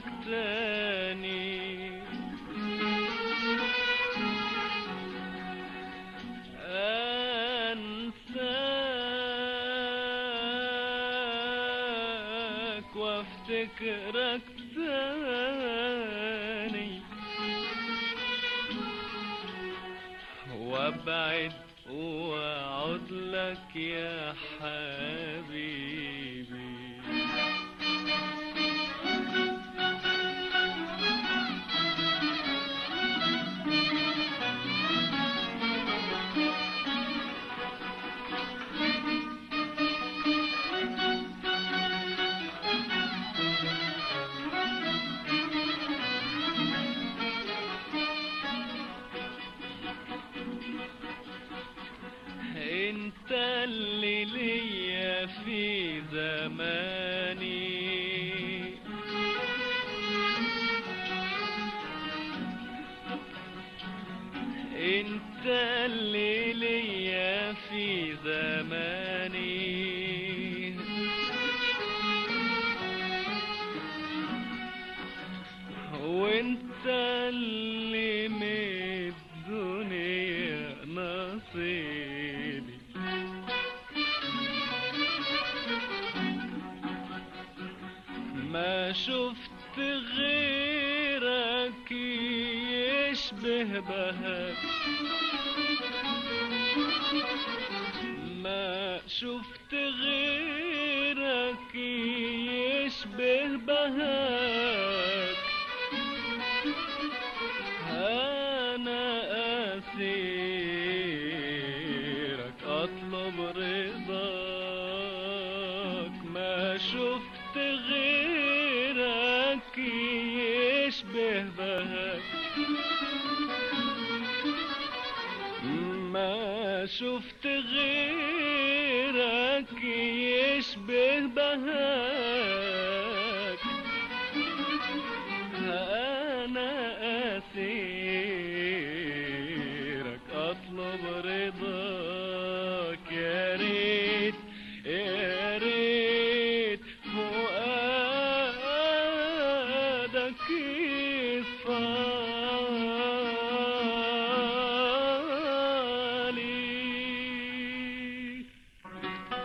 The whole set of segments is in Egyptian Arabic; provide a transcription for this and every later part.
افتكرك تاني انساك وافتكرك تاني وابعد واعود لك يا حبيبي انت اللي ليا في زماني انت اللي ليا في زماني وانت اللي من الدنيا نصيبي ما شفت غيرك يشبه بهاك ما شفت غيرك يشبه بهاك انا اسيرك اطلب رضاك ما شفت غيرك يشبه بهاك ما شفت غيرك يشبه بهاك انا اسيرك اطلب رضاك يا ريت يا ريت فؤادك يصفالي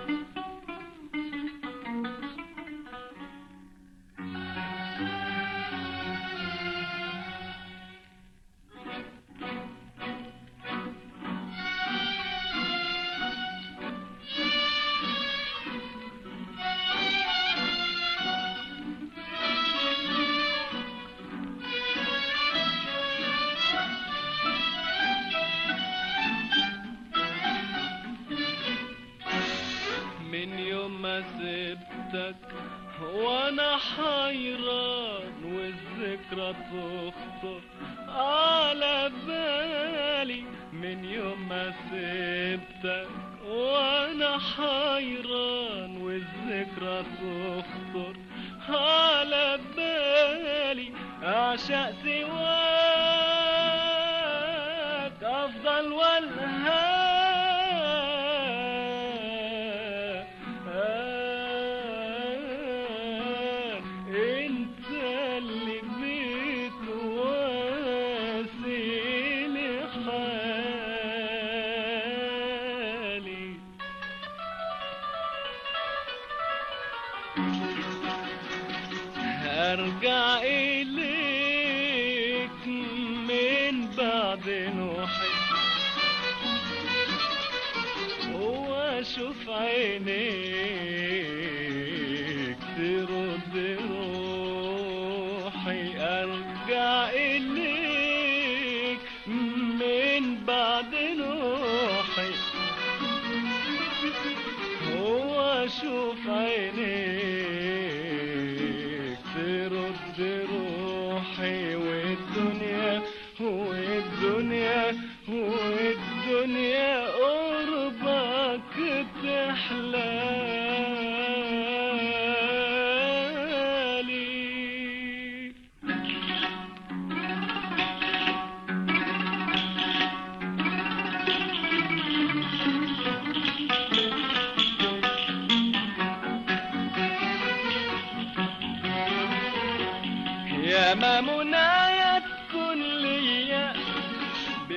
من يوم ما سبتك وانا حيران والذكرى تخطر على بالي من يوم ما سبتك وانا حيران والذكرى تخطر على بالي اعشق سواك افضل والهان انت اللي بتواسي لحالي ارجع اليك من بعد نوحي واشوف عينيك ترد روحي ارجع اليك من بعد نوحي واشوف عينيك ترد روحي والدنيا والدنيا والدنيا قربك تحلالي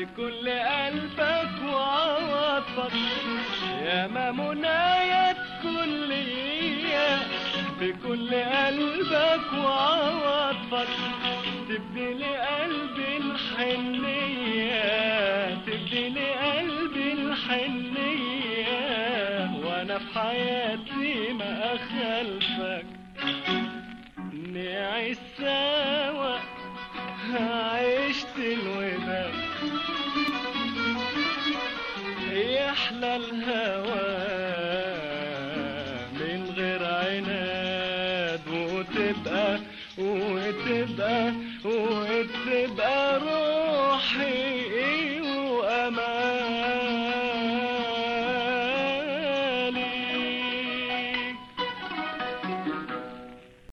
بكل قلبك وعواطفك يا ما منايا كلية بكل قلبك وعواطفك تبدي لي قلبي الحنية تبدي لي قلبي الحنية وانا في حياتي ما اخلفك نعيش سوا عشت الوداد يحلى الهوى من غير عناد وتبقى وتبقى